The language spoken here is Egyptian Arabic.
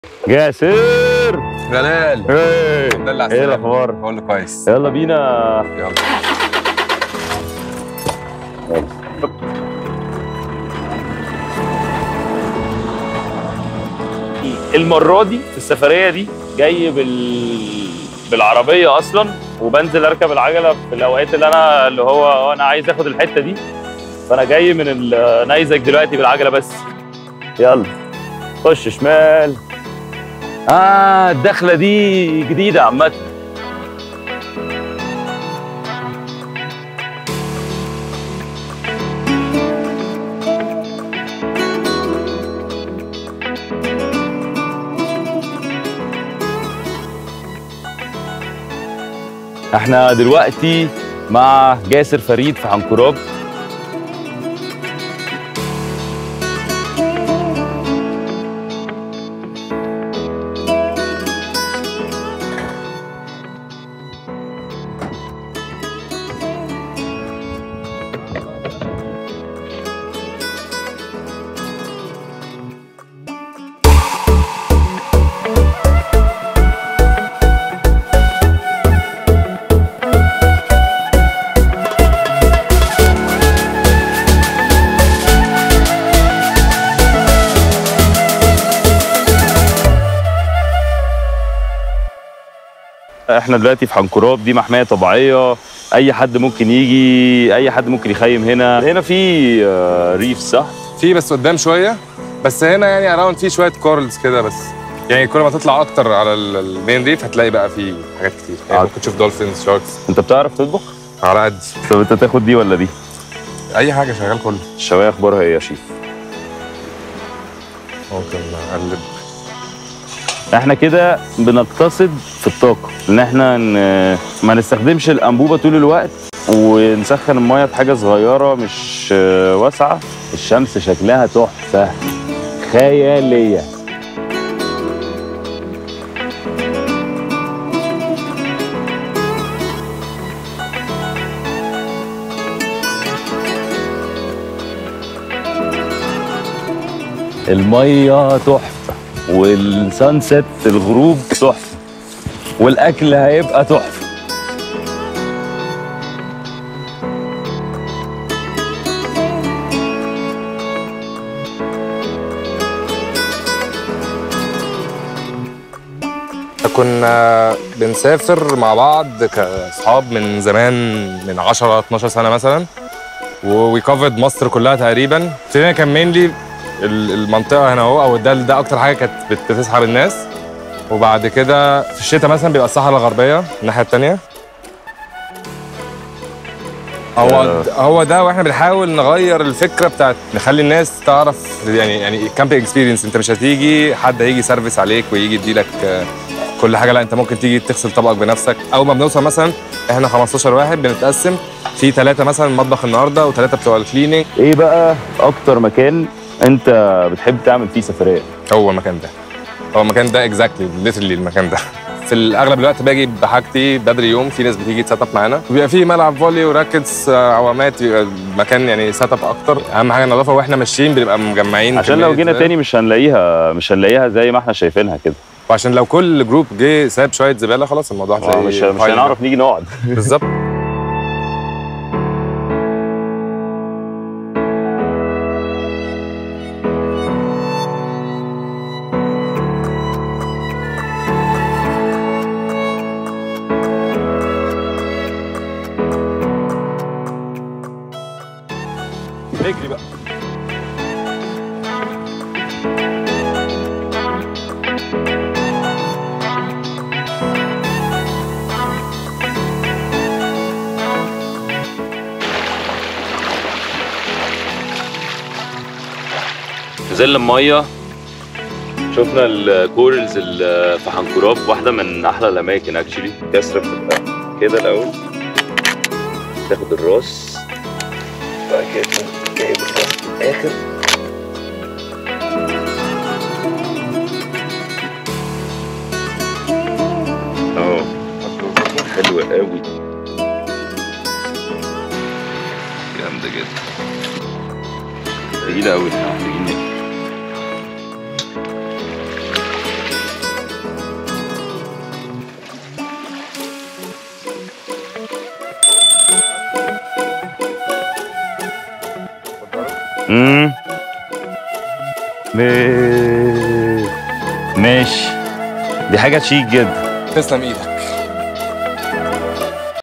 جاسر جلال ايه الحمد لله على ايه السلامة. الاخبار بقول له كويس يلا بينا يلا المره دي في السفريه دي جاي بال بالعربيه اصلا وبنزل اركب العجله في الاوقات اللي انا اللي هو انا عايز اخد الحته دي فانا جاي من النيزك دلوقتي بالعجله بس يلا خش شمال اه الدخله دي جديده عامه احنا دلوقتي مع جاسر فريد في عنكراب احنا دلوقتي في حنكراب دي محميه طبيعيه اي حد ممكن يجي اي حد ممكن يخيم هنا هنا في آه، ريف صح في بس قدام شويه بس هنا يعني اراوند في شويه كورلز كده بس يعني كل ما تطلع اكتر على ال- المين ريف هتلاقي بقى في حاجات كتير يعني آه. ممكن تشوف دولفينز شاركس انت بتعرف تطبخ على قد طب انت تاخد دي ولا دي اي حاجه شغال كله الشوايه اخبارها ايه يا شيف ممكن اقلب احنا كده بنقتصد في الطاقه ان احنا ن- ما نستخدمش الانبوبه طول الوقت ونسخن الميه بحاجه صغيره مش آه، واسعه الشمس شكلها تحفه خياليه الميه تحفه والسانست الغروب تحفه والاكل هيبقى تحفه كنا بنسافر مع بعض كاصحاب من زمان من 10 12 سنه مثلا وي كفرد مصر كلها تقريبا ابتدينا كان مينلي المنطقه هنا اهو او ده ده اكتر حاجه كانت بت- بتسحب الناس وبعد كده في الشتاء مثلا بيبقى الصحراء الغربيه الناحيه التانيه هو هو ده واحنا بنحاول نغير الفكره بتاعت نخلي الناس تعرف يعني يعني كامبينج اكسبيرينس انت مش هتيجي حد هيجي سيرفيس عليك ويجي يديلك آه، كل حاجه لا انت ممكن تيجي تغسل طبقك بنفسك اول ما بنوصل مثلا احنا 15 واحد بنتقسم في ثلاثه مثلا مطبخ النهارده وثلاثه بتوع الكليننج ايه بقى اكتر مكان انت بتحب تعمل فيه سفريه هو المكان ده هو المكان ده اكزاكتلي ليترلي المكان ده في الاغلب الوقت باجي بحاجتي بدري يوم في ناس بتيجي تسيت اب معانا وبيبقى في ملعب فولي وراكتس آه، عوامات بيبقى المكان يعني سيت اب اكتر اهم حاجه النظافه واحنا ماشيين بنبقى مجمعين عشان لو كمية جينا زبالة. تاني مش هنلاقيها مش هنلاقيها زي ما احنا شايفينها كده وعشان لو كل جروب جه ساب شويه زباله خلاص الموضوع آه، هتلاقيه مش مش فاينل. هنعرف نيجي نقعد بالظبط نجري بقى نزلنا الميه شفنا الكورلز اللي في حنكراب واحده من احلى الاماكن اكشلي كسره بتبقى كده الاول تاخد الراس بعد كده تقوم جايب الراس في الاخر اه حلوة قوي جامدة جدا تقيلة قوي محتاجين ناكل امم ماشي دي حاجه شيك جدا تسلم ايدك